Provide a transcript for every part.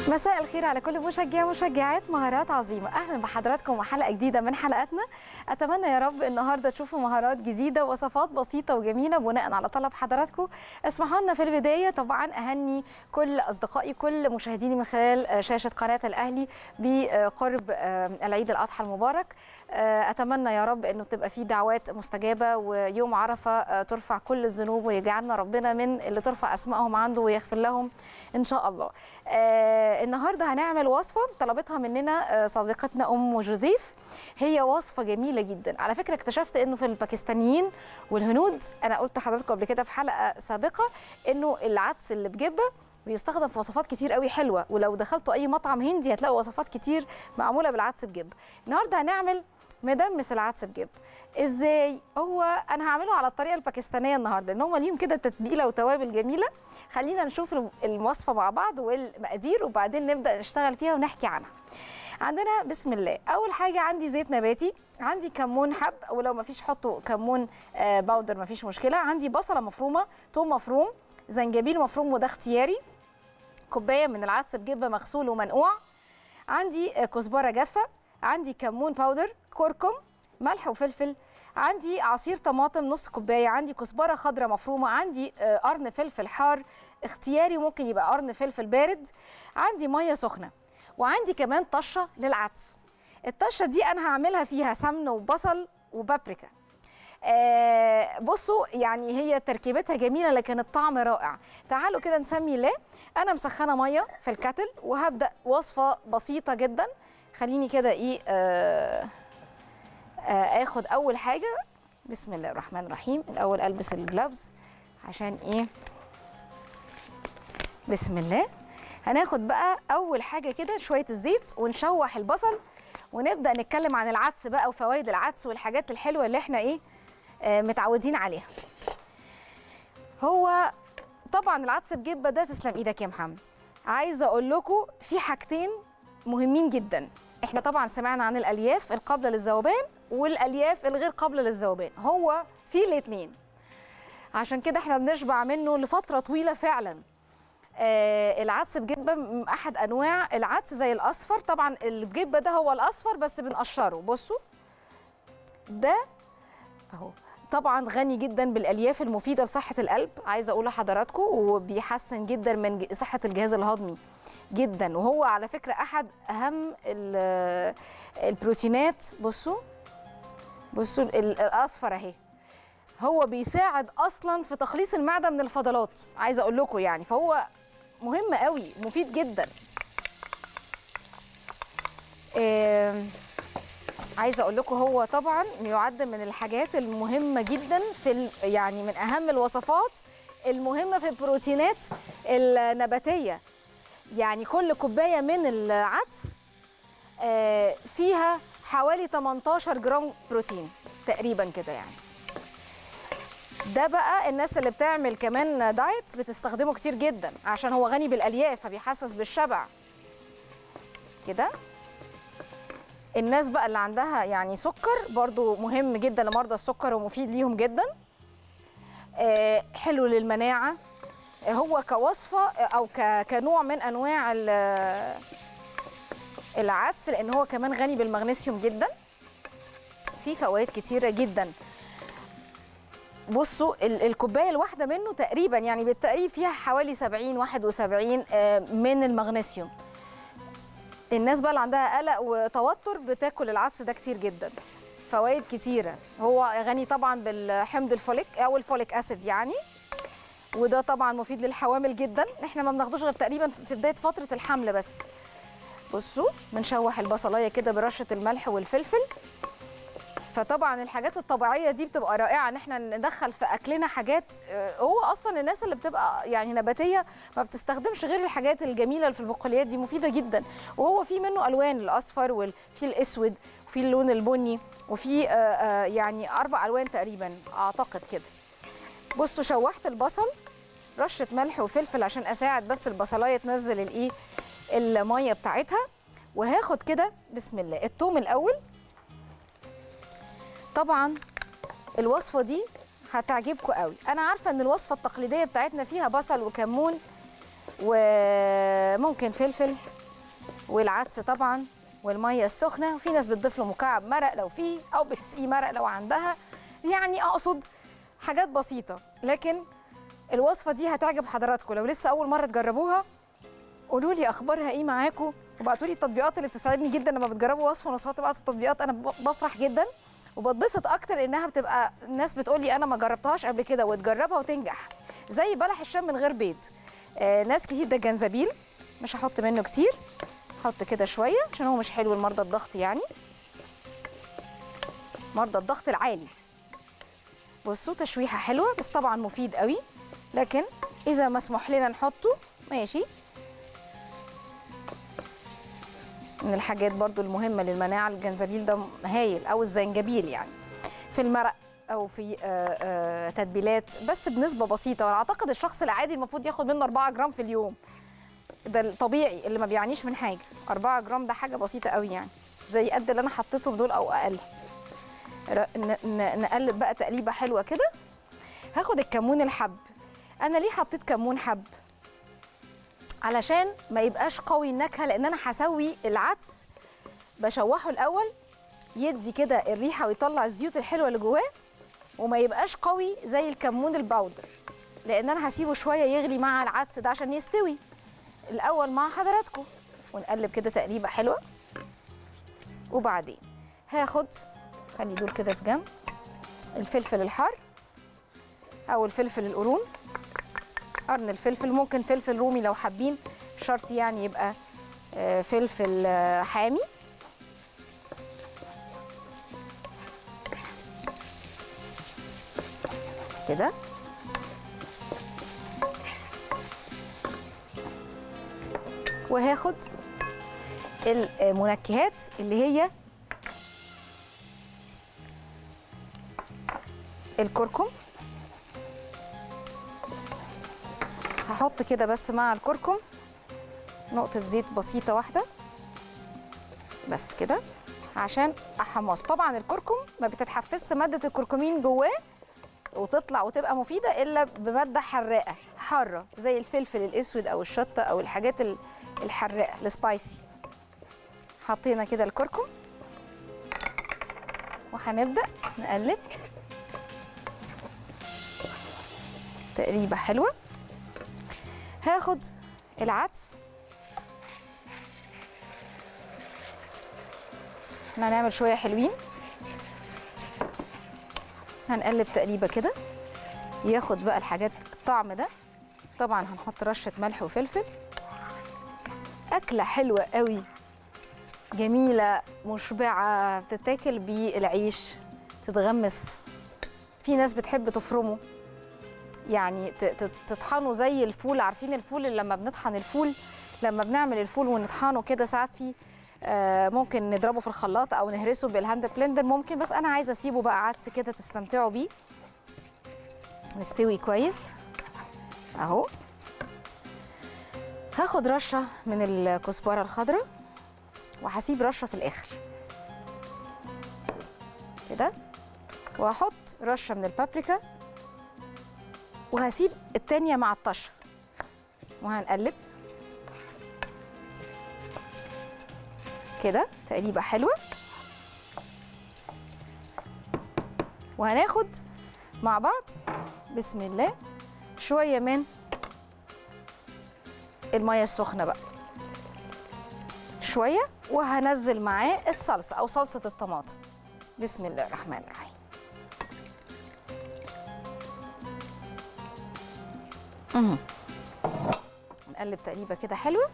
مساء الخير على كل مشجع ومشجعات مهارات عظيمة أهلا بحضراتكم وحلقة جديدة من حلقاتنا أتمنى يا رب النهاردة تشوفوا مهارات جديدة وصفات بسيطة وجميلة بناء على طلب حضراتكم اسمحوا لنا في البداية طبعا أهني كل أصدقائي كل مشاهديني من خلال شاشة قناة الأهلي بقرب العيد الأضحى المبارك أتمنى يا رب أنه تبقى فيه دعوات مستجابة ويوم عرفة ترفع كل الذنوب ويجعلنا ربنا من اللي ترفع أسمائهم عنده ويغفر لهم إن شاء الله آه النهارده هنعمل وصفه طلبتها مننا آه صديقتنا ام جوزيف هي وصفه جميله جدا على فكره اكتشفت انه في الباكستانيين والهنود انا قلت لحضراتكم قبل كده في حلقه سابقه انه العدس اللي بجبه بيستخدم في وصفات كتير قوي حلوه ولو دخلتوا اي مطعم هندي هتلاقوا وصفات كتير معموله بالعدس بجبه النهارده هنعمل مدمس العدس بجبه ازاي هو انا هعمله على الطريقه الباكستانيه النهارده ان هم ليهم كده تتبيله وتوابل جميله خلينا نشوف الوصفه مع بعض والمقادير وبعدين نبدا نشتغل فيها ونحكي عنها عندنا بسم الله اول حاجه عندي زيت نباتي عندي كمون حب ولو ما فيش حطوا كمون آه باودر ما فيش مشكله عندي بصله مفرومه توم مفروم زنجبيل مفروم وده اختياري كوبايه من العدس بجبه مغسول ومنقوع عندي كزبره جافه عندي كمون باودر كركم ملح وفلفل عندي عصير طماطم نص كوبايه عندي كزبره خضراء مفرومه عندي قرن فلفل حار اختياري ممكن يبقى قرن فلفل بارد عندي ميه سخنه وعندي كمان طشه للعدس الطشه دي انا هعملها فيها سمن وبصل وبابريكا آه بصوا يعني هي تركيبتها جميله لكن الطعم رائع تعالوا كده نسمي الله انا مسخنه ميه في الكتل وهبدا وصفه بسيطه جدا خليني كده ايه آه اخد اول حاجه بسم الله الرحمن الرحيم الاول البس الجلافز عشان ايه بسم الله هناخد بقى اول حاجه كده شويه الزيت ونشوح البصل ونبدا نتكلم عن العدس بقى وفوائد العدس والحاجات الحلوه اللي احنا ايه آه متعودين عليها هو طبعا العدس بجبه ده تسلم ايدك يا محمد عايزه اقول لكم في حاجتين مهمين جدا احنا طبعا سمعنا عن الالياف القابله للذوبان والالياف الغير قابله للذوبان هو في الاثنين عشان كده احنا بنشبع منه لفتره طويله فعلا آه العدس بجبه احد انواع العدس زي الاصفر طبعا الجبه ده هو الاصفر بس بنقشره بصوا ده اهو طبعا غني جدا بالالياف المفيده لصحه القلب عايزه اقول لحضراتكم وبيحسن جدا من صحه الجهاز الهضمي جدا وهو على فكره احد اهم البروتينات بصوا بصوا الاصفر اهي هو بيساعد اصلا في تخليص المعده من الفضلات عايزه اقول لكم يعني فهو مهم قوي مفيد جدا إيه عايزه اقول لكم هو طبعا يعد من الحاجات المهمه جدا في يعني من اهم الوصفات المهمه في البروتينات النباتيه يعني كل كوبايه من العدس آه فيها حوالي 18 جرام بروتين تقريبا كده يعني ده بقى الناس اللي بتعمل كمان دايت بتستخدمه كتير جدا عشان هو غني بالالياف فبيحسس بالشبع كده الناس بقى اللي عندها يعني سكر برضو مهم جدا لمرضى السكر ومفيد ليهم جدا آه حلو للمناعه هو كوصفه او كنوع من انواع العدس لان هو كمان غني بالمغنيسيوم جدا في فوائد كتيره جدا بصوا الكوبايه الواحده منه تقريبا يعني بالتقريب فيها حوالي 70 71 من المغنيسيوم الناس بقى اللي عندها قلق وتوتر بتاكل العدس ده كتير جدا فوائد كتيره هو غني طبعا بالحمض الفوليك او الفوليك اسيد يعني وده طبعا مفيد للحوامل جدا احنا ما بناخدوش غير تقريبا في بدايه فتره الحمل بس بصوا بنشوح البصلايه كده برشه الملح والفلفل فطبعا الحاجات الطبيعيه دي بتبقى رائعه ان احنا ندخل في اكلنا حاجات هو اصلا الناس اللي بتبقى يعني نباتيه ما بتستخدمش غير الحاجات الجميله اللي في البقوليات دي مفيده جدا وهو في منه الوان الاصفر وفي الاسود وفي اللون البني وفي يعني اربع الوان تقريبا اعتقد كده بصوا شوحت البصل رشه ملح وفلفل عشان اساعد بس البصلايه تنزل الايه الميه بتاعتها وهاخد كده بسم الله الثوم الاول طبعا الوصفه دي هتعجبكم قوي انا عارفه ان الوصفه التقليديه بتاعتنا فيها بصل وكمون وممكن فلفل والعدس طبعا والميه السخنه وفي ناس بتضيف له مكعب مرق لو فيه او بتسقيه مرق لو عندها يعني اقصد حاجات بسيطه لكن الوصفه دي هتعجب حضراتكم لو لسه اول مره تجربوها قولوا لي اخبارها ايه معاكم وابعتوا لي التطبيقات اللي بتساعدني جدا لما بتجربوا وصفه من وصفات تبعتوا التطبيقات انا ب- بفرح جدا وبتبسط اكتر انها بتبقى الناس بتقول لي انا ما جربتهاش قبل كده وتجربها وتنجح زي بلح الشام من غير بيض آه ناس كتير ده جنزبيل مش هحط منه كتير احط كده شويه عشان هو مش حلو لمرضى الضغط يعني مرضى الضغط العالي بصوا تشويحه حلوه بس طبعا مفيد قوي لكن اذا مسموح لنا نحطه ماشي من الحاجات برضو المهمة للمناعة الجنزبيل ده هايل أو الزنجبيل يعني في المرق أو في آه، آه، تتبيلات بس بنسبة بسيطة وأنا أعتقد الشخص العادي المفروض ياخد منه 4 جرام في اليوم ده الطبيعي اللي ما بيعانيش من حاجة 4 جرام ده حاجة بسيطة قوي يعني زي قد اللي أنا حطيتهم دول أو أقل ر- ن- ن- نقلب بقى تقليبة حلوة كده هاخد الكمون الحب أنا ليه حطيت كمون حب علشان ما يبقاش قوي النكهه لان انا هسوي العدس بشوحه الاول يدي كده الريحه ويطلع الزيوت الحلوه اللي جواه وما يبقاش قوي زي الكمون الباودر لان انا هسيبه شويه يغلي مع العدس ده عشان يستوي الاول مع حضراتكم ونقلب كده تقليبه حلوه وبعدين هاخد خلي دول كده في جنب الفلفل الحار او الفلفل القرون قرن الفلفل ممكن فلفل رومي لو حابين شرط يعني يبقى آه، فلفل آه، حامي كده وهاخد المنكهات اللي هي الكركم هحط كده بس مع الكركم نقطة زيت بسيطة واحدة بس كده عشان احمص طبعا الكركم ما بتتحفزش مادة الكركمين جواه وتطلع وتبقى مفيدة إلا بمادة حراقة حارة زي الفلفل الأسود أو الشطة أو الحاجات ال- الحراقة السبايسي حطينا كده الكركم وهنبدأ نقلب تقريبة حلوة هاخد العدس احنا هنعمل شويه حلوين هنقلب تقليبه كده ياخد بقى الحاجات الطعم ده طبعا هنحط رشه ملح وفلفل اكله حلوه قوي جميله مشبعه بتتاكل بالعيش تتغمس في ناس بتحب تفرمه يعني ت- ت- تطحنه زي الفول عارفين الفول اللي لما بنطحن الفول لما بنعمل الفول ونطحنه كده ساعات في آه، ممكن نضربه في الخلاط او نهرسه بالهاند بلندر ممكن بس انا عايزه اسيبه بقى عدس كده تستمتعوا بيه مستوي كويس اهو هاخد رشه من الكزبره الخضراء وهسيب رشه في الاخر كده وهحط رشه من البابريكا وهسيب التانية مع الطشة وهنقلب كده تقليبة حلوة وهناخد مع بعض بسم الله شوية من المية السخنة بقى شوية وهنزل معاه الصلصة أو صلصة الطماطم بسم الله الرحمن الرحيم مهم. نقلب تقليبه كده حلوه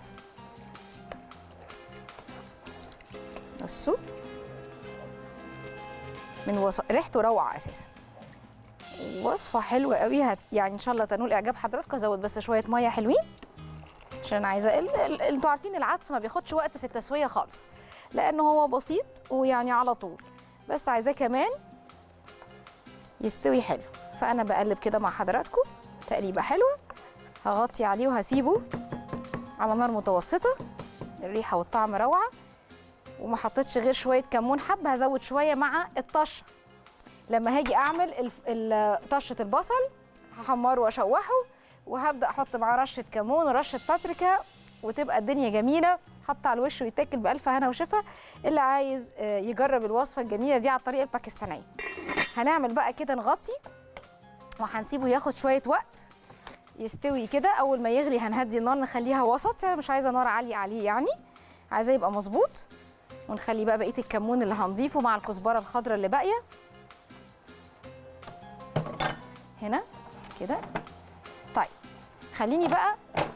بصوا من وص... ريحته روعه اساسا وصفه حلوه قوي هت... يعني ان شاء الله تنول اعجاب حضراتكم ازود بس شويه ميه حلوين عشان عايزه ال... ال... انتوا عارفين العدس ما بياخدش وقت في التسويه خالص لانه هو بسيط ويعني على طول بس عايزاه كمان يستوي حلو فانا بقلب كده مع حضراتكم تقليبه حلوه هغطي عليه وهسيبه على نار متوسطة الريحة والطعم روعة وما حطيتش غير شوية كمون حب هزود شوية مع الطشة لما هاجي أعمل الف- ال- طشة البصل هحمره وأشوحه وهبدا احط معاه رشه كمون ورشه بابريكا وتبقى الدنيا جميله حط على الوش ويتاكل بالف هنا وشفا اللي عايز آه، يجرب الوصفه الجميله دي على الطريقه الباكستانيه هنعمل بقى كده نغطي وهنسيبه ياخد شويه وقت يستوي كده اول ما يغلي هنهدي النار نخليها وسط انا مش عايزه نار عاليه عليه يعني عايزاه يبقى مظبوط ونخلي بقى بقيه الكمون اللي هنضيفه مع الكزبره الخضراء اللي باقيه هنا كده طيب خليني بقى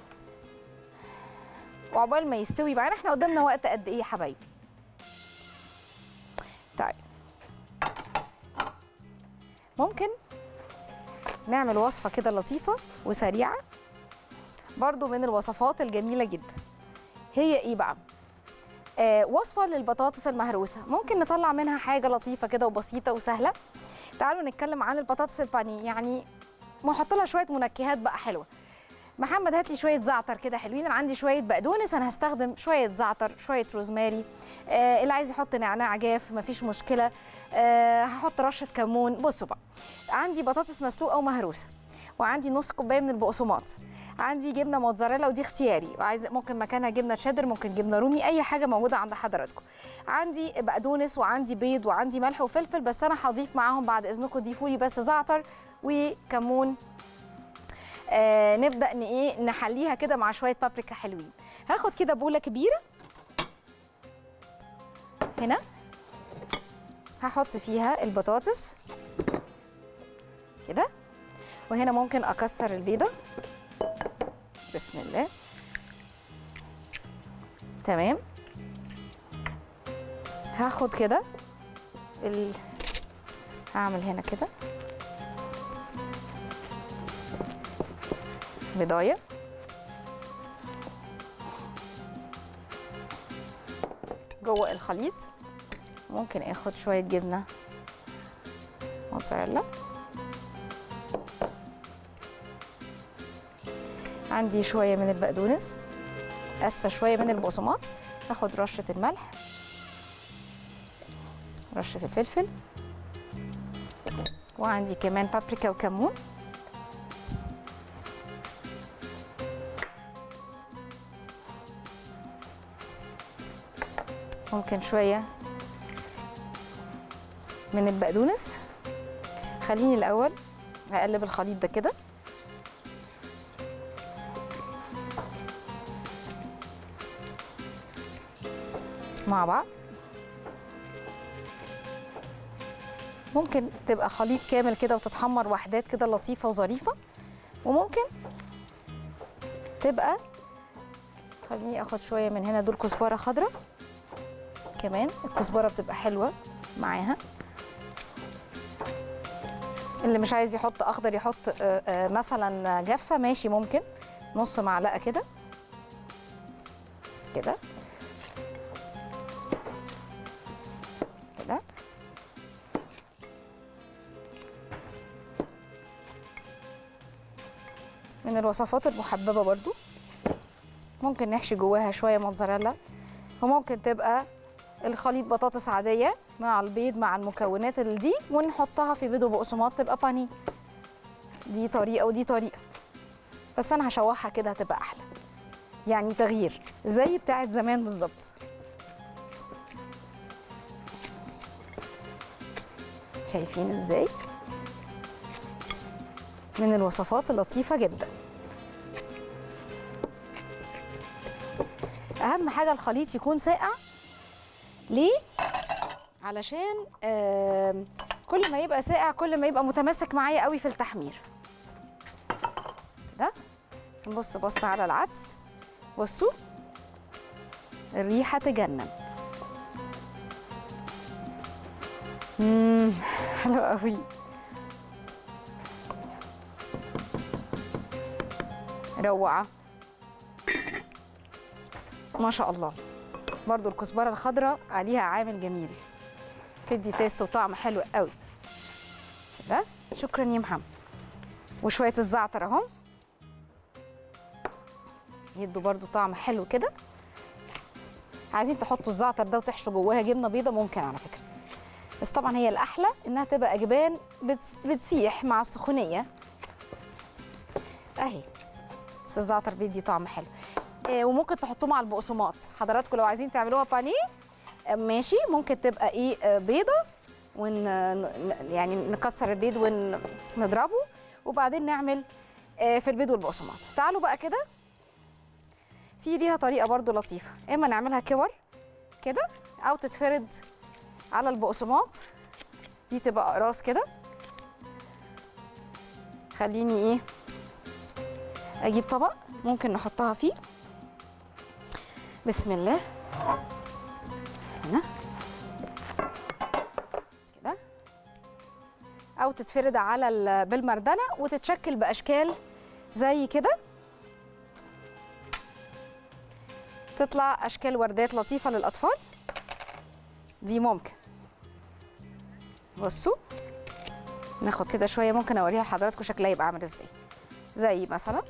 وعقبال ما يستوي معانا احنا قدامنا وقت قد ايه يا حبايبي طيب ممكن نعمل وصفه كده لطيفه وسريعه برضو من الوصفات الجميله جدا هي ايه بقى آه وصفه للبطاطس المهروسه ممكن نطلع منها حاجه لطيفه كده وبسيطه وسهله تعالوا نتكلم عن البطاطس البانيه يعني نحط لها شويه منكهات بقى حلوه محمد هات لي شويه زعتر كده حلوين انا عندي شويه بقدونس انا هستخدم شويه زعتر شويه روزماري آه اللي عايز يحط نعناع جاف مفيش مشكله آه هحط رشه كمون بصوا بقى عندي بطاطس مسلوقه ومهروسه وعندي نص كوبايه من البقسماط عندي جبنه موتزاريلا ودي اختياري وعايزه ممكن مكانها جبنه شيدر ممكن جبنه رومي اي حاجه موجوده عند حضراتكم عندي بقدونس وعندي بيض وعندي ملح وفلفل بس انا هضيف معاهم بعد اذنكم ضيفوا لي بس زعتر وكمون آه نبدا ن ايه نحليها كده مع شويه بابريكا حلوين هاخد كده بوله كبيره هنا هحط فيها البطاطس كده وهنا ممكن اكسر البيضه بسم الله تمام هاخد كده ال... هعمل هنا كده بضايه جوه الخليط ممكن اخد شويه جبنه موتزاريلا عندي شويه من البقدونس اسفه شويه من البقسماط هاخد رشه الملح رشه الفلفل وعندي كمان بابريكا وكمون ممكن شويه من البقدونس خليني الاول اقلب الخليط ده كده مع بعض ممكن تبقى خليط كامل كده وتتحمر وحدات كده لطيفه وظريفه وممكن تبقى خليني اخد شويه من هنا دول كزبره خضراء كمان الكزبره بتبقى حلوه معاها اللي مش عايز يحط اخضر يحط آه، آه، مثلا جافه ماشي ممكن نص معلقه كده كده كده من الوصفات المحببه برضو ممكن نحشي جواها شويه موتزاريلا وممكن تبقى الخليط بطاطس عاديه مع البيض مع المكونات اللي دي ونحطها في بيض وبقسماط تبقى بانيه دي طريقه ودي طريقه بس انا هشوحها كده هتبقى احلى يعني تغيير زي بتاعت زمان بالظبط شايفين ازاي من الوصفات اللطيفه جدا اهم حاجه الخليط يكون ساقع ليه علشان آم، كل ما يبقى ساقع كل ما يبقى متماسك معايا قوي في التحمير ده نبص بص على العدس بصوا الريحه تجنن امم حلو قوي روعه ما شاء الله برضو الكزبره الخضراء عليها عامل جميل تدي تيست وطعم حلو قوي كده شكرا يا محمد وشويه الزعتر اهو يدوا برضو طعم حلو كده عايزين تحطوا الزعتر ده وتحشوا جواها جبنه بيضه ممكن على فكره بس طبعا هي الاحلى انها تبقى جبان بتس- بتسيح مع السخونيه اهي بس الزعتر بيدي طعم حلو إيه وممكن تحطوه مع البقسماط حضراتكم لو عايزين تعملوها بانيه آه، ماشي ممكن تبقى ايه آه، بيضه ون ن- يعني نكسر البيض ونضربه وبعدين نعمل آه، في البيض والبقسماط تعالوا بقى كده في ليها طريقه برضو لطيفه اما نعملها كور كده او تتفرد على البقسماط دي تبقى اقراص كده خليني ايه اجيب طبق ممكن نحطها فيه بسم الله هنا كده او تتفرد على ال- بالمردنه وتتشكل باشكال زي كده تطلع اشكال وردات لطيفه للاطفال دي ممكن بصوا ناخد كده شويه ممكن اوريها لحضراتكم شكلها يبقى عامل ازاي زي مثلا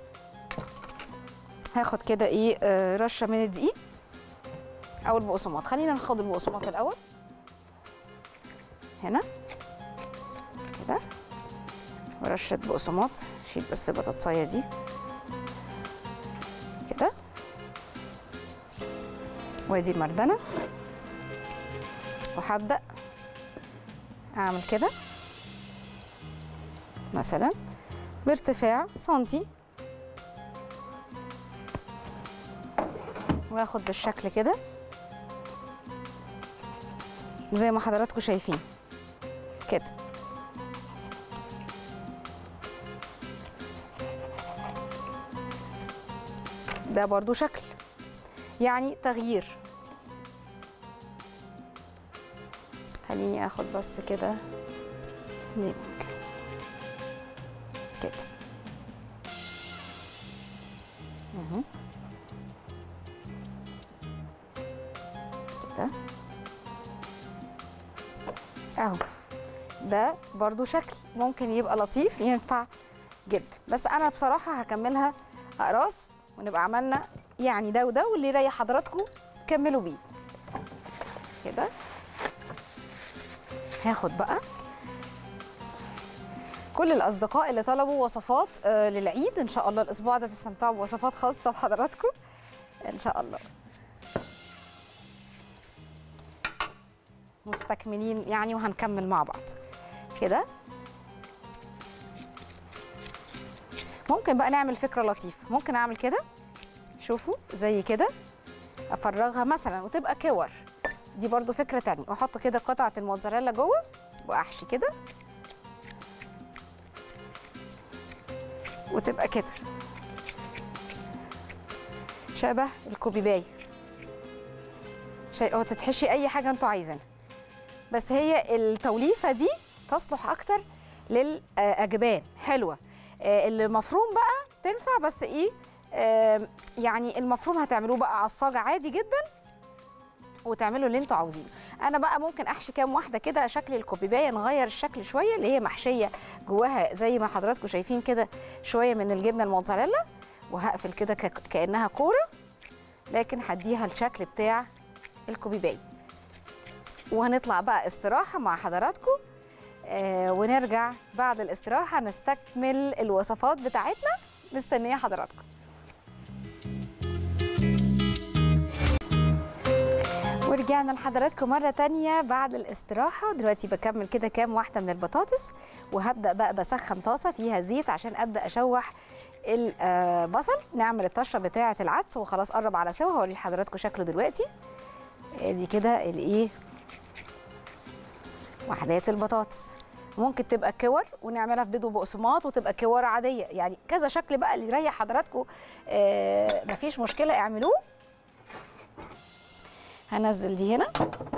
هاخد كده ايه آه، رشه من الدقيق او البقسماط خلينا ناخد البقسماط الاول هنا كده ورشه بقسماط شيل بس البطاطسايه دي كده وادي المردنه وهبدا اعمل كده مثلا بارتفاع سنتي واخد بالشكل كده زي ما حضراتكم شايفين كده ده برضو شكل يعني تغيير خليني اخد بس كده دي ممكن كده مهم. كده اهو ده برضو شكل ممكن يبقى لطيف ينفع جدا بس انا بصراحه هكملها اقراص ونبقى عملنا يعني ده وده واللي يريح حضراتكم كملوا بيه كده هاخد بقى كل الاصدقاء اللي طلبوا وصفات آه، للعيد ان شاء الله الاسبوع ده تستمتعوا بوصفات خاصه بحضراتكم ان شاء الله مستكملين يعني وهنكمل مع بعض كده ممكن بقى نعمل فكره لطيفه ممكن اعمل كده شوفوا زي كده افرغها مثلا وتبقى كور دي برضو فكره تانية واحط كده قطعه الموتزاريلا جوه واحشي كده وتبقى كده شبه الكوبيباي شيء هو تتحشي اي حاجه انتوا عايزينها بس هي التوليفه دي تصلح اكتر للاجبان حلوه آه، اللي مفروم بقى تنفع بس ايه آه، يعني المفروم هتعملوه بقى عصاجه عادي جدا وتعملوا اللي انتوا عاوزينه انا بقى ممكن احشي كام واحده كده شكل الكوبيبايه نغير الشكل شويه اللي هي محشيه جواها زي ما حضراتكم شايفين كده شويه من الجبنه الموتزاريلا وهقفل كده ك- كانها كوره لكن هديها الشكل بتاع الكوبيباي وهنطلع بقى استراحه مع حضراتكم آه ونرجع بعد الاستراحه نستكمل الوصفات بتاعتنا مستنيه حضراتكم ورجعنا لحضراتكم مرة تانية بعد الاستراحة دلوقتي بكمل كده كام واحدة من البطاطس وهبدأ بقى بسخن طاسة فيها زيت عشان أبدأ أشوح البصل نعمل الطشة بتاعة العدس وخلاص قرب على سوا هوري لحضراتكم شكله دلوقتي ادي كده الايه وحدات البطاطس ممكن تبقى كور ونعملها في بيض وبقسماط وتبقى كور عاديه يعني كذا شكل بقى اللي يريح حضراتكم آه مفيش مشكله اعملوه هنزل دي هنا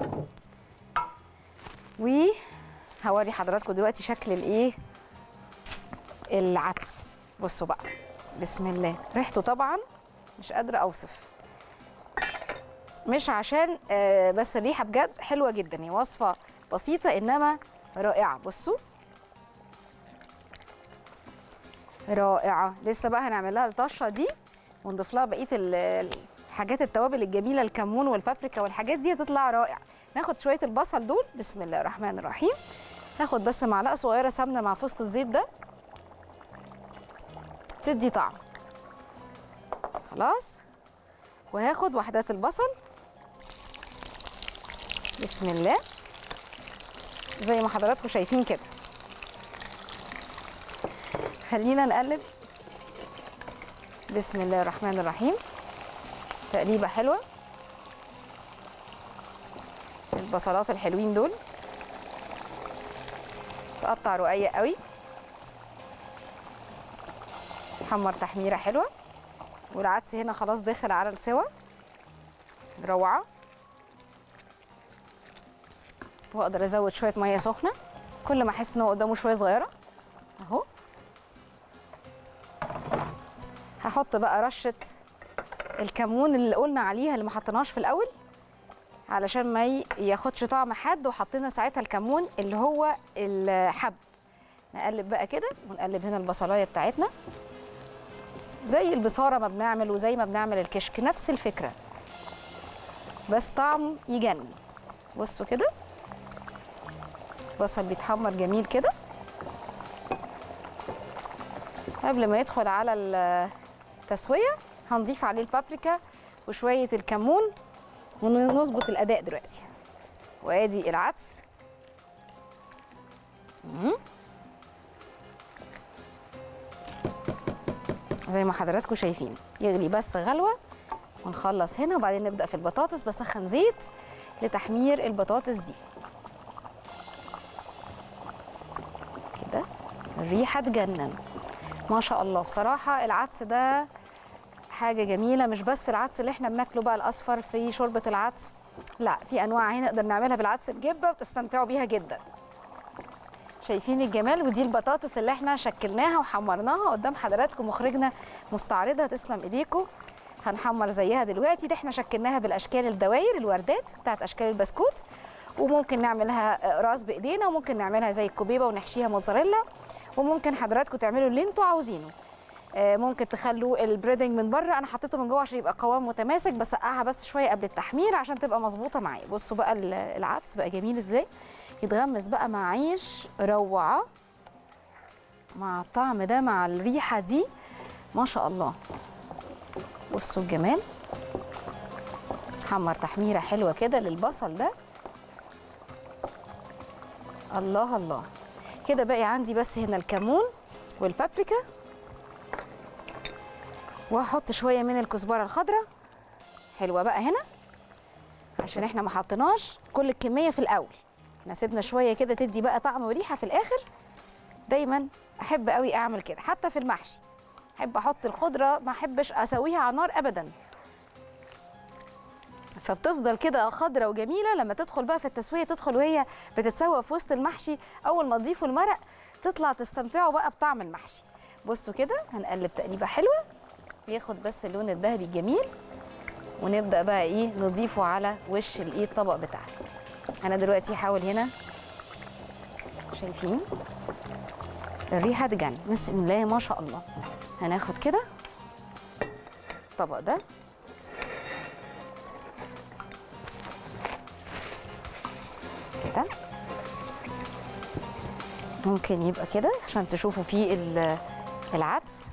وهوري حضراتكم دلوقتي شكل الايه العدس بصوا بقى بسم الله ريحته طبعا مش قادره اوصف مش عشان آه، بس الريحه بجد حلوه جدا هي وصفه بسيطه انما رائعه بصوا رائعه لسه بقى هنعمل لها الطشه دي ونضيف لها بقيه ال- الحاجات التوابل الجميله الكمون والبابريكا والحاجات دي هتطلع رائعه ناخد شويه البصل دول بسم الله الرحمن الرحيم هاخد بس معلقه صغيره سمنه مع فوسط الزيت ده تدي طعم خلاص وهاخد وحدات البصل بسم الله زي ما حضراتكم شايفين كده خلينا نقلب بسم الله الرحمن الرحيم تقليبه حلوه البصلات الحلوين دول تقطع رقيق قوي حمر تحميره حلوه والعدس هنا خلاص داخل على السوا روعه واقدر ازود شويه ميه سخنه كل ما احس ان هو قدامه شويه صغيره اهو هحط بقى رشه الكمون اللي قلنا عليها اللي ما حطيناش في الاول علشان ما ي- ياخدش طعم حد وحطينا ساعتها الكمون اللي هو الحب نقلب بقى كده ونقلب هنا البصلايه بتاعتنا زي البصاره ما بنعمل وزي ما بنعمل الكشك نفس الفكره بس طعم يجنن بصوا كده البصل بيتحمر جميل كده قبل ما يدخل على التسويه هنضيف عليه البابريكا وشويه الكمون ونظبط الاداء دلوقتي وادي العدس مم. زي ما حضراتكم شايفين يغلي بس غلوه ونخلص هنا وبعدين نبدا في البطاطس بسخن زيت لتحمير البطاطس دي كده الريحه تجنن ما شاء الله بصراحه العدس ده حاجه جميله مش بس العدس اللي احنا بناكله بقى الاصفر في شوربه العدس لا في انواع هنا نقدر نعملها بالعدس بجبه وتستمتعوا بيها جدا شايفين الجمال ودي البطاطس اللي احنا شكلناها وحمرناها قدام حضراتكم مخرجنا مستعرضها تسلم ايديكم هنحمر زيها دلوقتي دي احنا شكلناها بالاشكال الدوائر الوردات بتاعت اشكال البسكوت وممكن نعملها راس بايدينا وممكن نعملها زي الكوبيبه ونحشيها موتزاريلا وممكن حضراتكم تعملوا اللي انتوا عاوزينه آه، ممكن تخلوا البريدنج من بره انا حطيته من جوه عشان يبقى قوام متماسك بسقعها بس شويه قبل التحمير عشان تبقى مظبوطه معايا بصوا بقى ال- العدس بقى جميل ازاي يتغمس بقى مع عيش روعه مع الطعم ده مع الريحه دي ما شاء الله بصوا الجمال حمر تحميره حلوه كده للبصل ده الله الله كده باقي عندي بس هنا الكمون والبابريكا وهحط شويه من الكزبره الخضراء حلوه بقى هنا عشان احنا ما حطيناش كل الكميه في الاول احنا سيبنا شويه كده تدي بقى طعم وريحه في الاخر دايما احب قوي اعمل كده حتى في المحشي احب احط الخضره ما احبش اسويها على النار ابدا فبتفضل كده خضرة وجميله لما تدخل بقى في التسويه تدخل وهي بتتسوى في وسط المحشي اول ما تضيفوا المرق تطلع تستمتعوا بقى بطعم المحشي بصوا كده هنقلب تقليبه حلوه ياخد بس اللون الذهبي الجميل ونبدا بقى ايه نضيفه على وش الايه الطبق بتاعنا انا دلوقتي هحاول هنا شايفين الريحه تجنن بسم الله ما شاء الله هناخد كده الطبق ده كده ممكن يبقى كده عشان تشوفوا فيه ال- العدس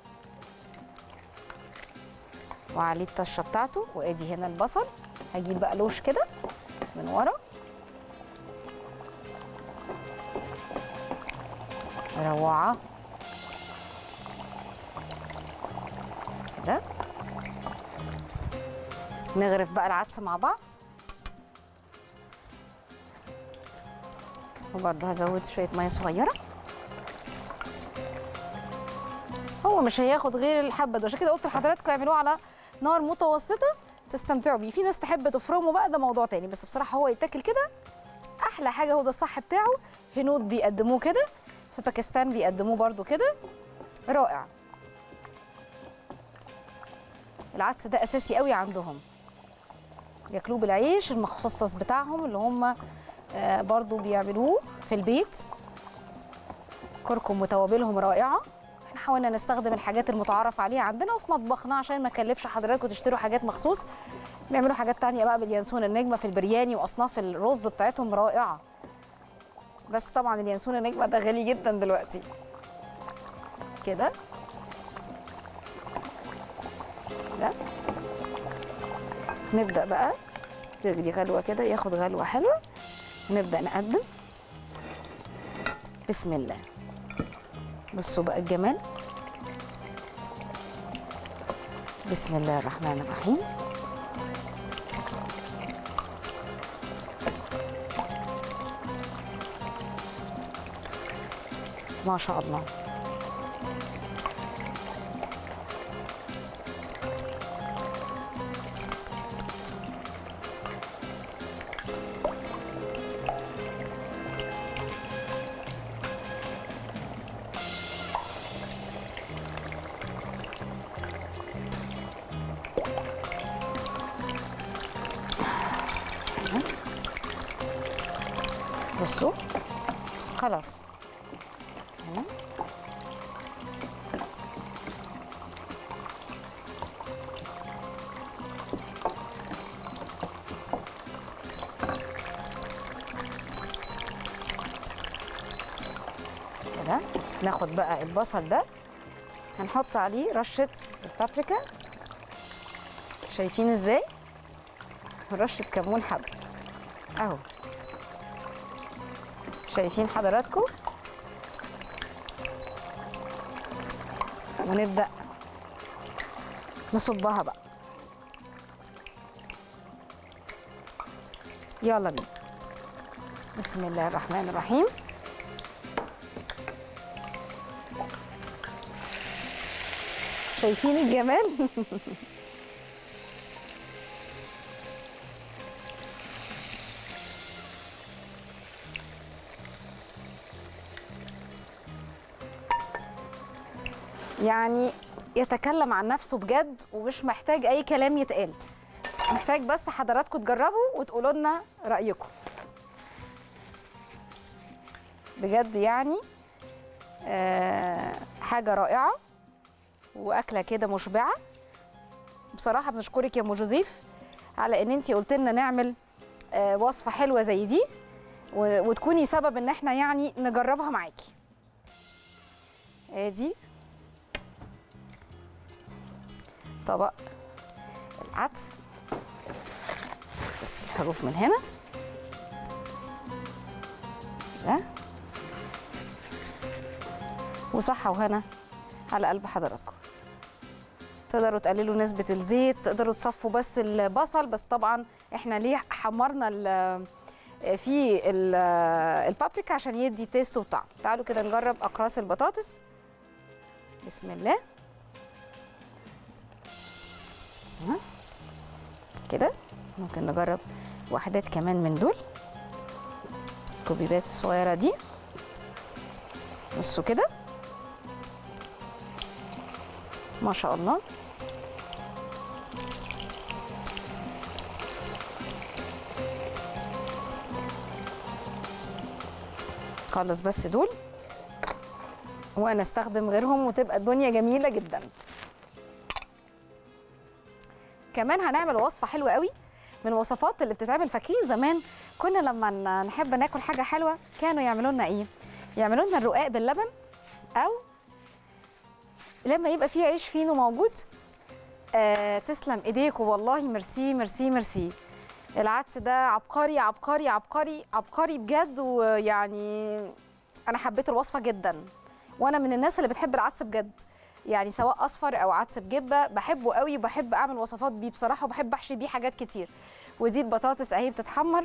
وعليه الطشه بتاعته وادي هنا البصل هجيب بقى لوش كده من ورا روعه كده نغرف بقى العدس مع بعض وبرضه هزود شويه ميه صغيره هو مش هياخد غير الحبه ده عشان كده قلت لحضراتكم اعملوه على نار متوسطه تستمتعوا بيه في ناس تحب تفرمه بقى ده موضوع تاني بس بصراحه هو يتاكل كده احلى حاجه هو ده الصح بتاعه هنود بيقدموه كده في باكستان بيقدموه برضو كده رائع العدس ده اساسي قوي عندهم بياكلوه بالعيش المخصص بتاعهم اللي هم آه، برضو بيعملوه في البيت كركم وتوابلهم رائعه احنا حاولنا نستخدم الحاجات المتعارف عليها عندنا وفي مطبخنا عشان ما نكلفش حضراتكم تشتروا حاجات مخصوص بيعملوا حاجات تانية بقى باليانسون النجمه في البرياني واصناف الرز بتاعتهم رائعه بس طبعا اليانسون النجمه ده غالي جدا دلوقتي كده ده نبدا بقى تغلي غلوه كده ياخد غلوه حلوه ونبدا نقدم بسم الله بصوا بقى الجمال بسم الله الرحمن الرحيم ما شاء الله بصوا خلاص هنا كده ناخد بقى البصل ده هنحط عليه رشة البابريكا شايفين ازاي؟ رشة كمون حب اهو شايفين حضراتكم ونبدأ نصبها بقى يلا بينا بسم الله الرحمن الرحيم شايفين الجمال يعني يتكلم عن نفسه بجد ومش محتاج اي كلام يتقال محتاج بس حضراتكم تجربوا وتقولوا لنا رايكم بجد يعني آه حاجه رائعه واكله كده مشبعه بصراحه بنشكرك يا ام جوزيف على ان انت قلت لنا نعمل آه وصفه حلوه زي دي و- وتكوني سبب ان احنا يعني نجربها معاكي ادي طبق العدس بس الحروف من هنا ده وصحة وهنا على قلب حضراتكم تقدروا تقللوا نسبة الزيت تقدروا تصفوا بس البصل بس طبعا احنا ليه حمرنا ال- في ال- البابريكا عشان يدي تيست وطعم تعالوا كده نجرب اقراص البطاطس بسم الله ها. كده ممكن نجرب وحدات كمان من دول الكوبيبات الصغيرة دي بصوا كده ما شاء الله خلص بس دول وانا استخدم غيرهم وتبقى الدنيا جميله جدا كمان هنعمل وصفه حلوه قوي من الوصفات اللي بتتعمل فاكرين زمان كنا لما ن- نحب ناكل حاجه حلوه كانوا يعملوا لنا ايه يعملوا لنا الرقاق باللبن او لما يبقى فيه عيش فينو موجود آه تسلم ايديكم والله ميرسي ميرسي ميرسي العدس ده عبقري عبقري عبقري عبقري بجد ويعني انا حبيت الوصفه جدا وانا من الناس اللي بتحب العدس بجد يعني سواء اصفر او عدس بجبه بحبه قوي وبحب اعمل وصفات بيه بصراحه وبحب احشي بيه حاجات كتير ودي البطاطس اهي بتتحمر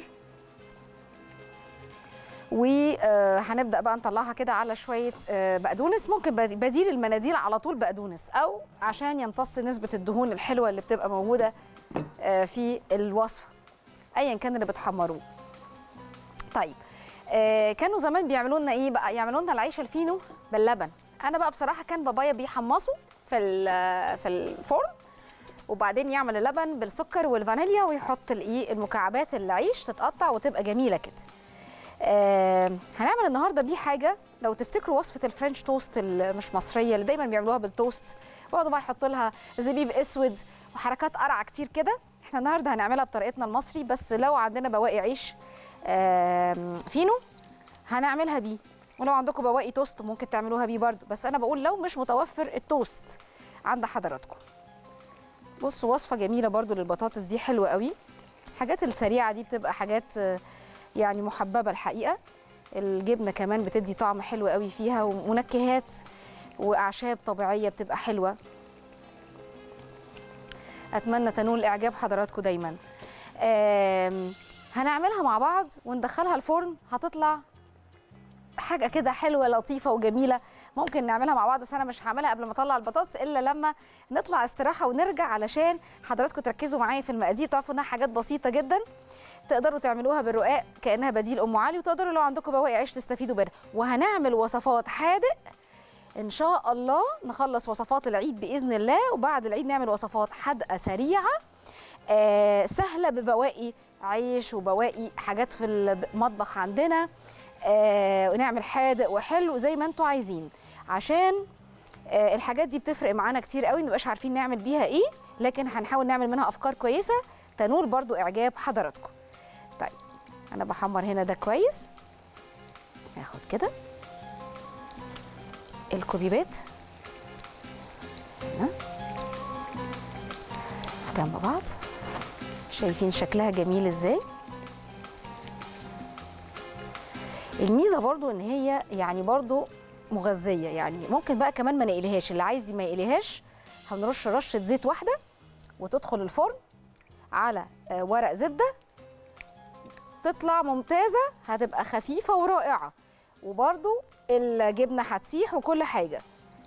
وهنبدا بقى نطلعها كده على شويه آه، بقدونس ممكن بدي- بديل المناديل على طول بقدونس او عشان يمتص نسبه الدهون الحلوه اللي بتبقى موجوده آه، في الوصفه ايا كان اللي بتحمروه طيب آه، كانوا زمان بيعملوا لنا ايه بقى يعملوا لنا العيش الفينو باللبن انا بقى بصراحه كان بابايا بيحمصه في ال- في الفرن وبعدين يعمل اللبن بالسكر والفانيليا ويحط الايه المكعبات العيش تتقطع وتبقى جميله كده آه هنعمل النهارده بيه حاجه لو تفتكروا وصفه الفرنش توست مش مصريه اللي دايما بيعملوها بالتوست ويقعدوا بقى يحطوا لها زبيب اسود وحركات قرع كتير كده احنا النهارده هنعملها بطريقتنا المصري بس لو عندنا بواقي عيش آم، فينو هنعملها بيه ولو عندكم بواقي توست ممكن تعملوها بيه برضو بس انا بقول لو مش متوفر التوست عند حضراتكم بصوا وصفه جميله برضو للبطاطس دي حلوه قوي الحاجات السريعه دي بتبقى حاجات آه، يعني محببه الحقيقه الجبنه كمان بتدي طعم حلو قوي فيها ومنكهات واعشاب طبيعيه بتبقى حلوه اتمنى تنول اعجاب حضراتكم دايما آم، هنعملها مع بعض وندخلها الفرن هتطلع حاجه كده حلوه لطيفه وجميله ممكن نعملها مع بعض بس انا مش هعملها قبل ما اطلع البطاطس الا لما نطلع استراحه ونرجع علشان حضراتكم تركزوا معايا في المقادير تعرفوا انها حاجات بسيطه جدا تقدروا تعملوها بالرقاق كانها بديل ام علي وتقدروا لو عندكم بواقي عيش تستفيدوا منها وهنعمل وصفات حادق ان شاء الله نخلص وصفات العيد باذن الله وبعد العيد نعمل وصفات حادقه سريعه آه سهله ببواقي عيش وبواقي حاجات في المطبخ عندنا آه ونعمل حادق وحلو زي ما انتوا عايزين عشان آه الحاجات دي بتفرق معانا كتير قوي مبقاش عارفين نعمل بيها ايه لكن هنحاول نعمل منها افكار كويسه تنول برضو اعجاب حضراتكم طيب انا بحمر هنا ده كويس هاخد كده الكوبيبات هنا جنب بعض شايفين شكلها جميل ازاي الميزه برضو ان هي يعني برضو مغذيه يعني ممكن بقى كمان ما نقليهاش اللي عايز ما يقليهاش هنرش رشه زيت واحده وتدخل الفرن على آه، ورق زبده تطلع ممتازه هتبقى خفيفه ورائعه وبرضو الجبنه هتسيح وكل حاجه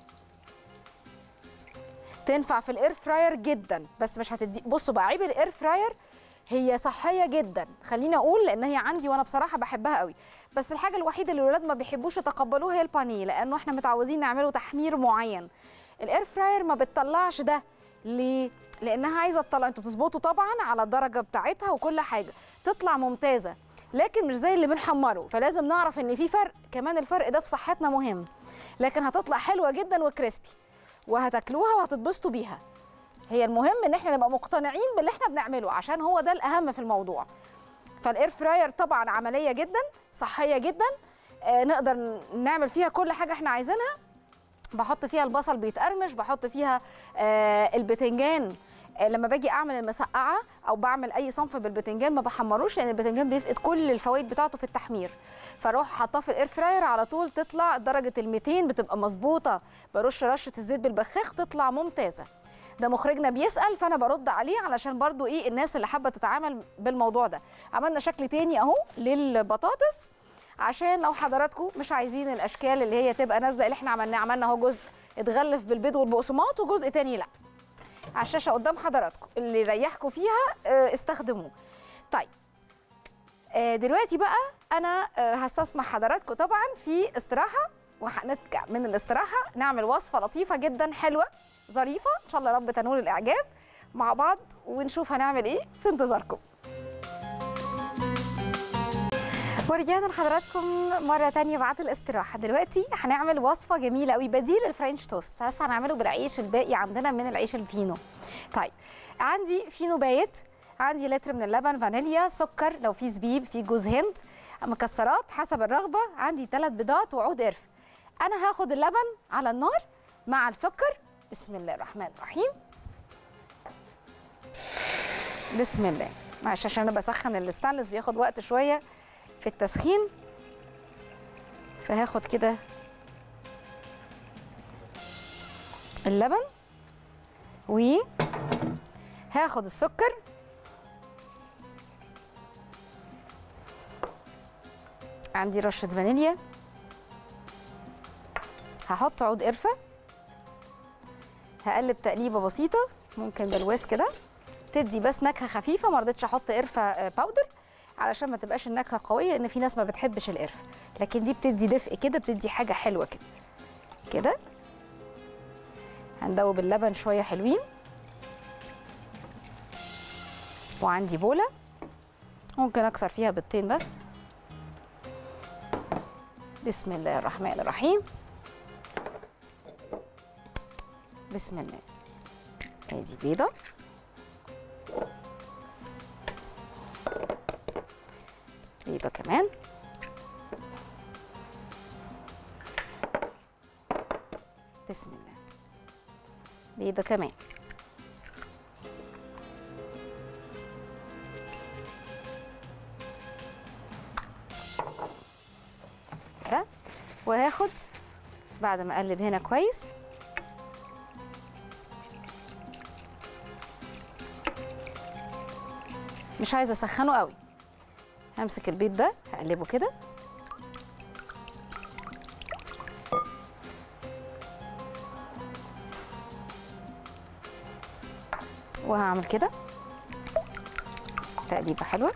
تنفع في الاير فراير جدا بس مش هتدي بصوا بقى عيب الاير فراير هي صحيه جدا خليني اقول لان هي عندي وانا بصراحه بحبها قوي بس الحاجه الوحيده اللي الولاد ما بيحبوش يتقبلوها هي البانيه لانه احنا متعودين نعمله تحمير معين الاير فراير ما بتطلعش ده ليه لانها عايزه تطلع انتوا بتظبطوا طبعا على الدرجه بتاعتها وكل حاجه تطلع ممتازه لكن مش زي اللي بنحمره فلازم نعرف ان في فرق كمان الفرق ده في صحتنا مهم لكن هتطلع حلوه جدا وكريسبي وهتاكلوها وهتتبسطوا بيها هي المهم ان احنا نبقى مقتنعين باللي احنا بنعمله عشان هو ده الاهم في الموضوع فالاير فراير طبعا عمليه جدا صحيه جدا آه نقدر نعمل فيها كل حاجه احنا عايزينها بحط فيها البصل بيتقرمش بحط فيها آه البتنجان آه لما باجي اعمل المسقعه او بعمل اي صنف بالبتنجان ما بحمروش لان البتنجان بيفقد كل الفوائد بتاعته في التحمير فاروح حاطاه في الاير فراير على طول تطلع درجه ال 200 بتبقى مظبوطه برش رشه الزيت بالبخاخ تطلع ممتازه ده مخرجنا بيسال فانا برد عليه علشان برضو ايه الناس اللي حابه تتعامل بالموضوع ده عملنا شكل تاني اهو للبطاطس عشان لو حضراتكم مش عايزين الاشكال اللي هي تبقى نازله اللي احنا عملناه عملنا اهو جزء اتغلف بالبيض والبقسماط وجزء تاني لا على الشاشه قدام حضراتكم اللي يريحكم فيها آه، استخدموه طيب آه، دلوقتي بقى انا آه، هستسمح حضراتكم طبعا في استراحه وهنرجع من الاستراحه نعمل وصفه لطيفه جدا حلوه ظريفه ان شاء الله يا رب تنول الاعجاب مع بعض ونشوف هنعمل ايه في انتظاركم ورجعنا لحضراتكم مرة تانية بعد الاستراحة دلوقتي هنعمل وصفة جميلة قوي بديل الفرنش توست بس هنعمله بالعيش الباقي عندنا من العيش الفينو طيب عندي فينو بايت عندي لتر من اللبن فانيليا سكر لو في زبيب في جوز هند مكسرات حسب الرغبة عندي ثلاث بيضات وعود قرفة أنا هاخد اللبن على النار مع السكر بسم الله الرحمن الرحيم بسم الله معلش عشان انا بسخن الستانلس بياخد وقت شويه في التسخين فهاخد كده اللبن وهاخد السكر عندي رشة فانيليا هحط عود قرفة هقلب تقليبة بسيطة ممكن بالواس كده تدي بس نكهة خفيفة ما رضيتش احط قرفة آه، باودر علشان ما تبقاش النكهه قويه لان في ناس ما بتحبش القرفه لكن دي بتدي دفء كده بتدي حاجه حلوه كده كده هندوب اللبن شويه حلوين وعندي بوله ممكن اكسر فيها بيضتين بس بسم الله الرحمن الرحيم بسم الله ادي بيضه بيضة كمان بسم الله بيضة كمان وهاخد بعد ما اقلب هنا كويس مش عايزه اسخنه قوي همسك البيض ده هقلبه كده وهعمل كده تقليبه حلوه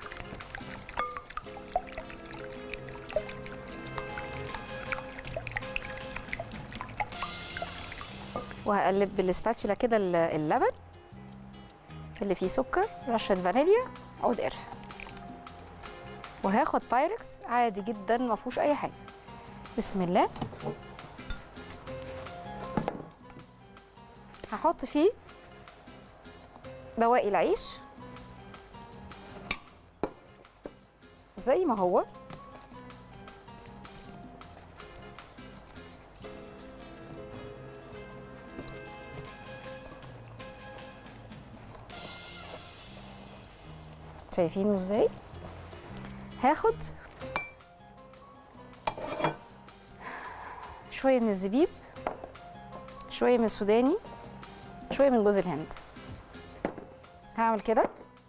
وهقلب بالسباتشولا كده ال- اللبن اللي فيه سكر رشه فانيليا عود قرفه وهاخد بايركس عادي جدا ما فيهوش اي حاجه بسم الله هحط فيه بواقي العيش زي ما هو شايفينه ازاي هاخد شويه من الزبيب شويه من السوداني شويه من جوز الهند هعمل كده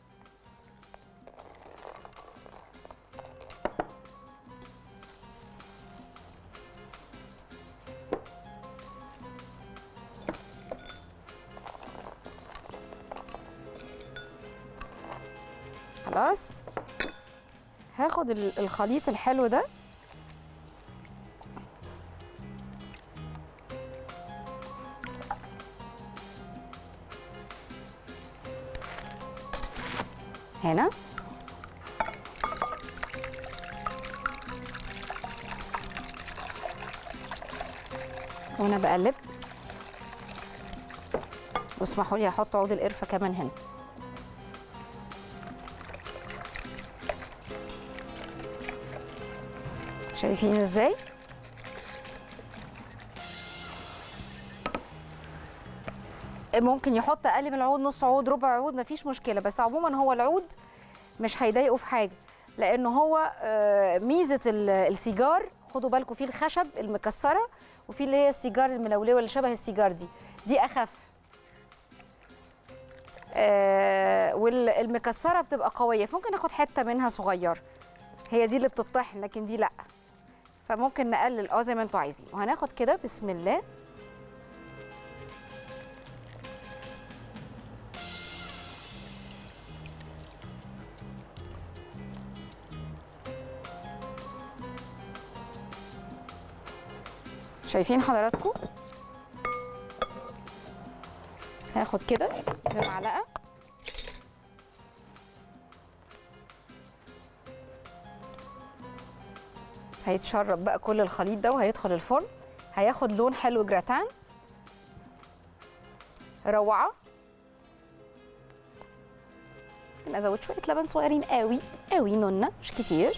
خلاص هاخد ال- الخليط الحلو ده هنا وانا بقلب واسمحوا لي احط عود القرفه كمان هنا شايفين ازاي ممكن يحط اقل من العود نص عود ربع عود مفيش مشكله بس عموما هو العود مش هيضايقه في حاجه لان هو آه، ميزه ال- السيجار خدوا بالكم فيه الخشب المكسره وفي اللي هي السيجار الملولوه اللي شبه السيجار دي دي اخف آه، والمكسره بتبقى قويه فممكن ناخد حته منها صغيره هي دي اللي بتطحن لكن دي لا فممكن نقلل اه زي ما انتوا عايزين وهناخد كده بسم الله شايفين حضراتكم هاخد كده بمعلقه هيتشرب بقى كل الخليط ده وهيدخل الفرن هياخد لون حلو جراتان روعه ممكن ازود شويه لبن صغيرين قوي قوي نونه مش كتير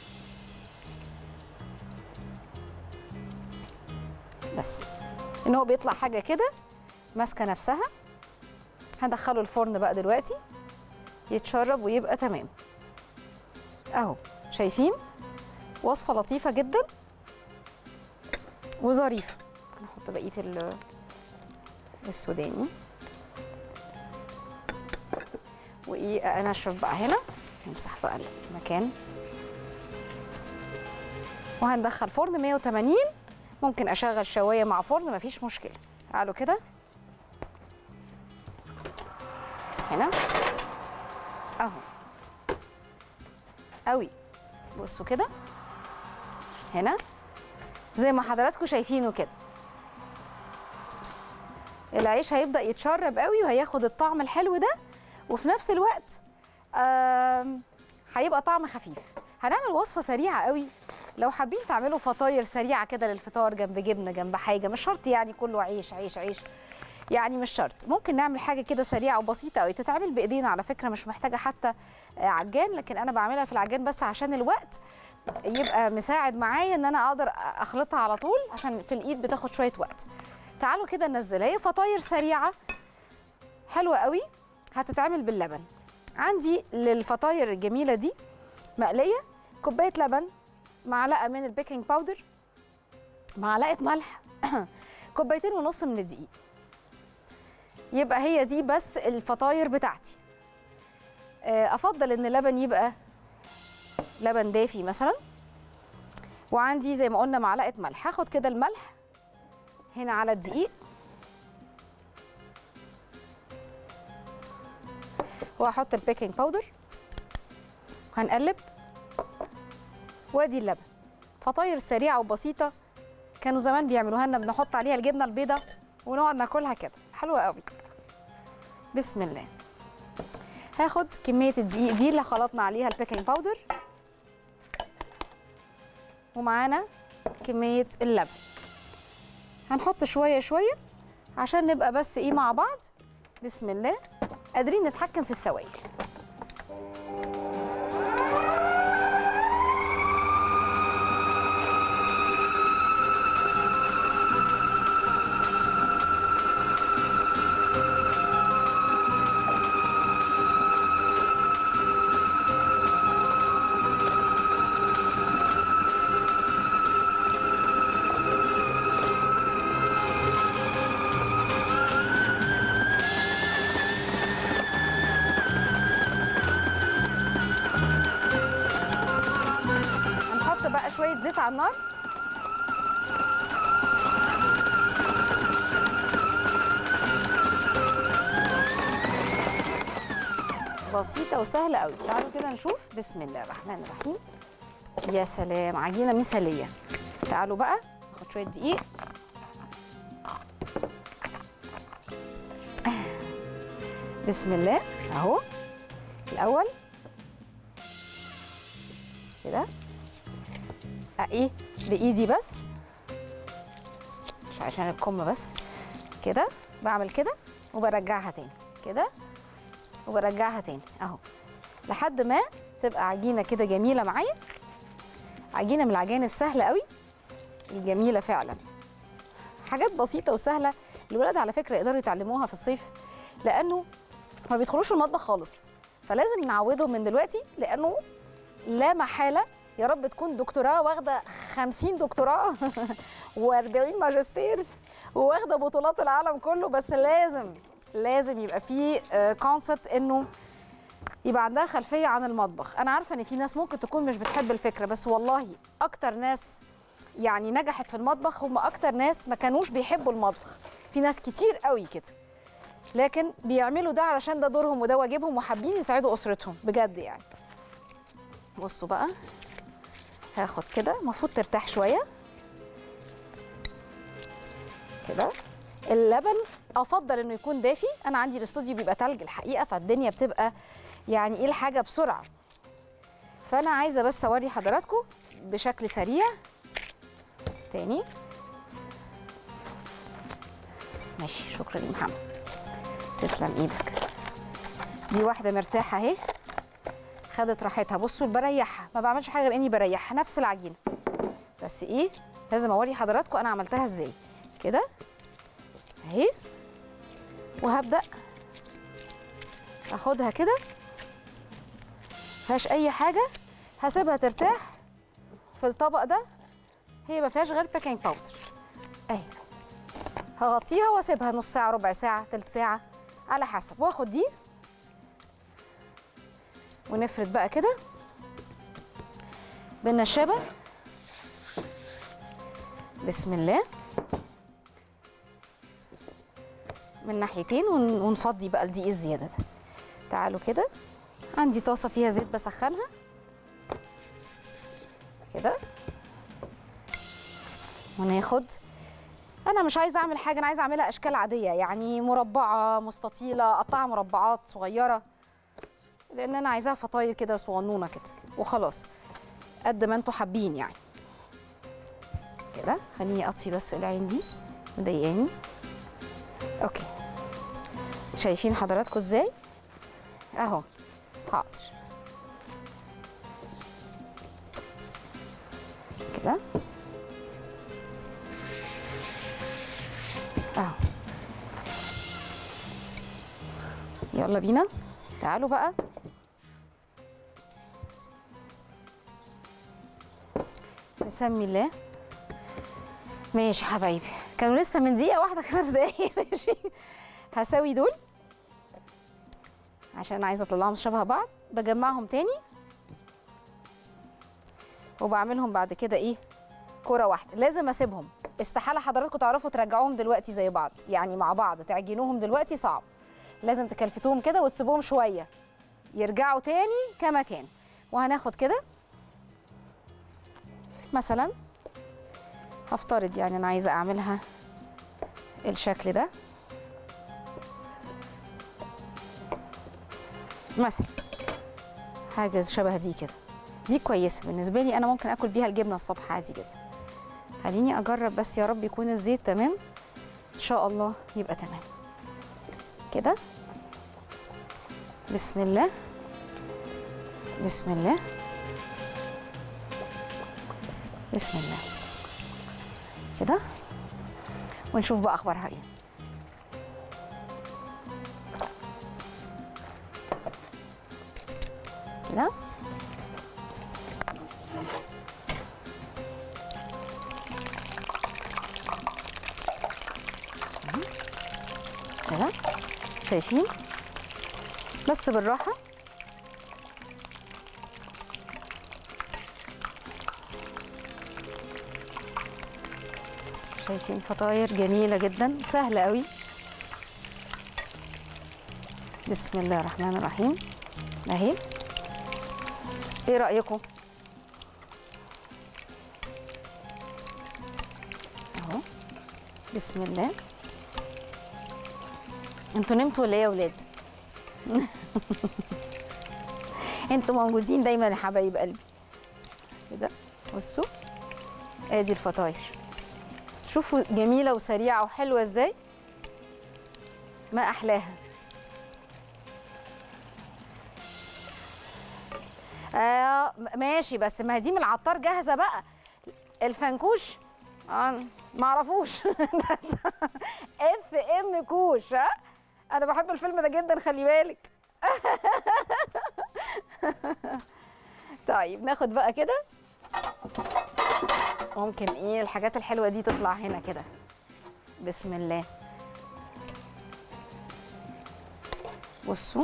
بس ان هو بيطلع حاجه كده ماسكه نفسها هدخله الفرن بقى دلوقتي يتشرب ويبقى تمام اهو شايفين وصفه لطيفه جدا وظريفه نحط بقيه ال- السوداني وايه انشف بقى هنا نمسح بقى المكان وهندخل فرن 180 ممكن اشغل شوايه مع فرن مفيش مشكله تعالوا كده هنا اهو قوي بصوا كده هنا زي ما حضراتكم شايفينه كده العيش هيبدا يتشرب قوي وهياخد الطعم الحلو ده وفي نفس الوقت آم، هيبقى طعم خفيف هنعمل وصفه سريعه قوي لو حابين تعملوا فطاير سريعه كده للفطار جنب جبنه جنب حاجه مش شرط يعني كله عيش عيش عيش يعني مش شرط ممكن نعمل حاجه كده سريعه وبسيطه قوي تتعمل بايدينا على فكره مش محتاجه حتى آه، عجان لكن انا بعملها في العجان بس عشان الوقت يبقى مساعد معايا ان انا اقدر اخلطها على طول عشان في الايد بتاخد شويه وقت تعالوا كده ننزلها هي فطاير سريعه حلوه قوي هتتعمل باللبن عندي للفطاير الجميله دي مقليه كوبايه لبن معلقه من البيكنج باودر معلقه ملح كوبايتين ونص من الدقيق يبقى هي دي بس الفطاير بتاعتي آه، افضل ان اللبن يبقى لبن دافي مثلا وعندي زي ما قلنا معلقه ملح هاخد كده الملح هنا على الدقيق وهحط البيكنج باودر هنقلب وادي اللبن فطاير سريعه وبسيطه كانوا زمان بيعملوها لنا بنحط عليها الجبنه البيضاء ونقعد ناكلها كده حلوه قوي بسم الله هاخد كميه الدقيق دي اللي خلطنا عليها البيكنج باودر ومعانا كميه اللبن هنحط شويه شويه عشان نبقى بس ايه مع بعض بسم الله قادرين نتحكم في السوائل هنحط بقى شويه زيت على النار بسيطه وسهله قوي تعالوا كده نشوف بسم الله الرحمن الرحيم يا سلام عجينه مثاليه تعالوا بقى ناخد شويه دقيق بسم الله اهو الاول كده ايه بايدي بس مش عشان الكم بس كده بعمل كده وبرجعها تاني كده وبرجعها تاني اهو لحد ما تبقى عجينه كده جميله معايا عجينه من العجائن السهله قوي الجميله فعلا حاجات بسيطه وسهله الولاد على فكره يقدروا يتعلموها في الصيف لانه ما بيدخلوش المطبخ خالص فلازم نعودهم من دلوقتي لانه لا محاله يا رب تكون دكتوراه واخده 50 دكتوراه و40 ماجستير وواخده بطولات العالم كله بس لازم لازم يبقى في كونسبت انه يبقى عندها خلفيه عن المطبخ انا عارفه ان في ناس ممكن تكون مش بتحب الفكره بس والله اكتر ناس يعني نجحت في المطبخ هم اكتر ناس ما كانوش بيحبوا المطبخ في ناس كتير قوي كده لكن بيعملوا ده علشان ده دورهم وده واجبهم وحابين يساعدوا اسرتهم بجد يعني بصوا بقى هاخد كده المفروض ترتاح شويه كده اللبن افضل انه يكون دافي انا عندي الاستوديو بيبقى تلج الحقيقه فالدنيا بتبقى يعني ايه الحاجه بسرعه فانا عايزه بس اوري حضراتكم بشكل سريع تاني ماشي شكرا يا محمد تسلم ايدك دي واحده مرتاحه اهي خدت راحتها بصوا بريحها ما بعملش حاجه غير اني بريحها نفس العجينه بس ايه لازم اوري حضراتكم انا عملتها ازاي كده اهي وهبدا اخدها كده فيهاش اي حاجه هسيبها ترتاح في الطبق ده هي ما فيهاش غير بيكنج باودر اهي هغطيها واسيبها نص ساعه ربع ساعه تلت ساعه على حسب واخد دي ونفرد بقى كده بالنشابه بسم الله من ناحيتين ون- ونفضي بقى الدقيق الزياده ده تعالوا كده عندي طاسه فيها زيت بسخنها كده وناخد انا مش عايزه اعمل حاجه انا عايزه اعملها اشكال عاديه يعني مربعه مستطيله اقطعها مربعات صغيره لان انا عايزاها فطاير كده صغنونه كده وخلاص قد ما انتوا حابين يعني كده خليني اطفي بس العين دي مضايقاني اوكي شايفين حضراتكم ازاي اهو حاضر كده اهو يلا بينا تعالوا بقى نسمي الله ماشي حبايبي كانوا لسه من دقيقه واحده خمس دقايق ماشي هساوي دول عشان عايزه اطلعهم شبه بعض بجمعهم تاني وبعملهم بعد كده ايه كرة واحدة لازم اسيبهم استحالة حضراتكم تعرفوا ترجعوهم دلوقتي زي بعض يعني مع بعض تعجنوهم دلوقتي صعب لازم تكلفتوهم كده وتسيبوهم شوية يرجعوا تاني كما كان وهناخد كده مثلا هفترض يعني انا عايزة اعملها الشكل ده مثلا حاجة شبه دي كده دي كويسه بالنسبه لي انا ممكن اكل بيها الجبنه الصبح عادي جدا خليني اجرب بس يا رب يكون الزيت تمام ان شاء الله يبقى تمام كده بسم الله بسم الله بسم الله كده ونشوف بقى اخبارها ايه كده كده شايفين بس بالراحة شايفين فطاير جميلة جدا سهلة قوي بسم الله الرحمن الرحيم اهي ايه رأيكم اهو بسم الله انتوا نمتوا ولا ايه يا ولاد انتوا موجودين دايما يا حبايب قلبي كده بصوا ادي الفطاير شوفوا جميله وسريعه وحلوه ازاي ما احلاها آه ماشي بس ما هي دي من العطار جاهزه بقى الفنكوش آه ما اعرفوش اف ام كوش ها انا بحب الفيلم ده جدا خلي بالك طيب ناخد بقى كده ممكن ايه الحاجات الحلوه دي تطلع هنا كده بسم الله بصوا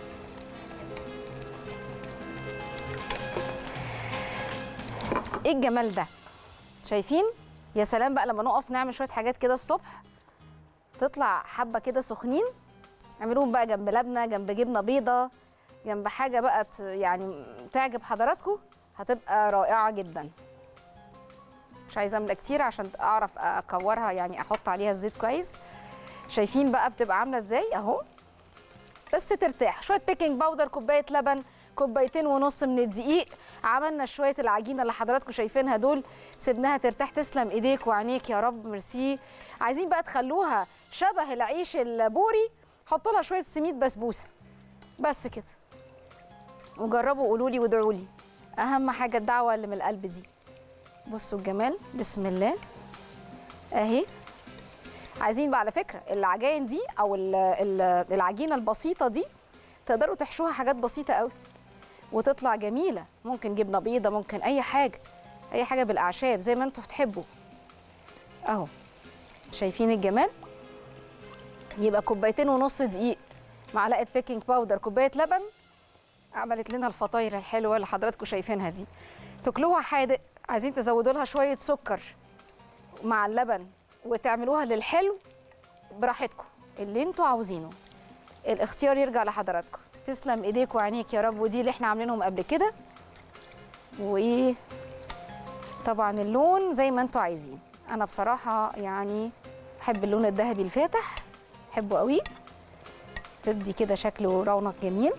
ايه الجمال ده شايفين يا سلام بقى لما نقف نعمل شويه حاجات كده الصبح تطلع حبه كده سخنين اعملوهم بقى جنب لبنه جنب جبنه بيضه جنب حاجه بقى ت- يعني تعجب حضراتكم هتبقى رائعه جدا مش عايزه املى كتير عشان اعرف اكورها يعني احط عليها الزيت كويس شايفين بقى بتبقى عامله ازاي اهو بس ترتاح شويه بيكنج باودر كوبايه لبن كوبايتين ونص من الدقيق عملنا شويه العجينه اللي حضراتكم شايفينها دول سيبناها ترتاح تسلم ايديك وعينيك يا رب ميرسي عايزين بقى تخلوها شبه العيش البوري حطوا لها شويه سميد بسبوسه بس كده وجربوا وقولوا لي وادعوا لي اهم حاجه الدعوه اللي من القلب دي بصوا الجمال بسم الله اهي عايزين بقى على فكره العجائن دي او ال- ال- العجينه البسيطه دي تقدروا تحشوها حاجات بسيطه قوي وتطلع جميله ممكن جبنه بيضه ممكن اي حاجه اي حاجه بالاعشاب زي ما انتوا تحبوا اهو شايفين الجمال يبقى كوبايتين ونص دقيق معلقه بيكنج باودر كوبايه لبن عملت لنا الفطاير الحلوه اللي حضراتكم شايفينها دي تاكلوها حادق عايزين تزودوا لها شويه سكر مع اللبن وتعملوها للحلو براحتكم اللي انتوا عاوزينه الاختيار يرجع لحضراتكم تسلم ايديك وعينيك يا رب ودي اللي احنا عاملينهم قبل كده وايه طبعا اللون زي ما انتوا عايزين انا بصراحه يعني بحب اللون الذهبي الفاتح بحبه قوي تدي كده شكل ورونق جميل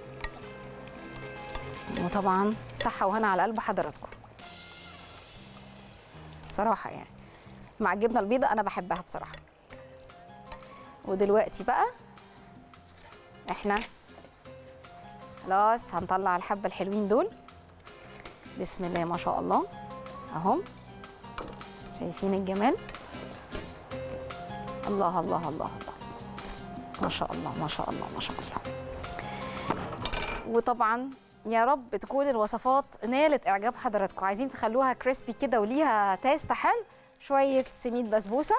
وطبعا صحه وهنا على قلب حضراتكم بصراحه يعني مع الجبنه البيضاء انا بحبها بصراحه ودلوقتي بقى احنا خلاص هنطلع الحبه الحلوين دول بسم الله ما شاء الله اهم شايفين الجمال الله الله الله الله ما شاء الله ما شاء الله ما شاء الله وطبعا يا رب تكون الوصفات نالت اعجاب حضراتكم عايزين تخلوها كريسبي كده وليها تيست حلو شويه سميد بسبوسه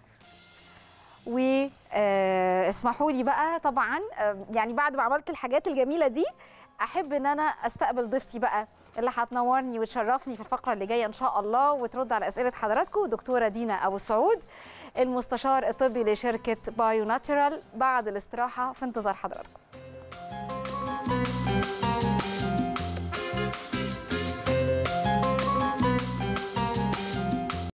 واسمحوا لي بقى طبعا آه، يعني بعد ما عملت الحاجات الجميله دي احب ان انا استقبل ضيفتي بقى اللي هتنورني وتشرفني في الفقره اللي جايه ان شاء الله وترد على اسئله حضراتكم دكتوره دينا ابو سعود المستشار الطبي لشركه بايو ناتشرال بعد الاستراحه في انتظار حضراتكم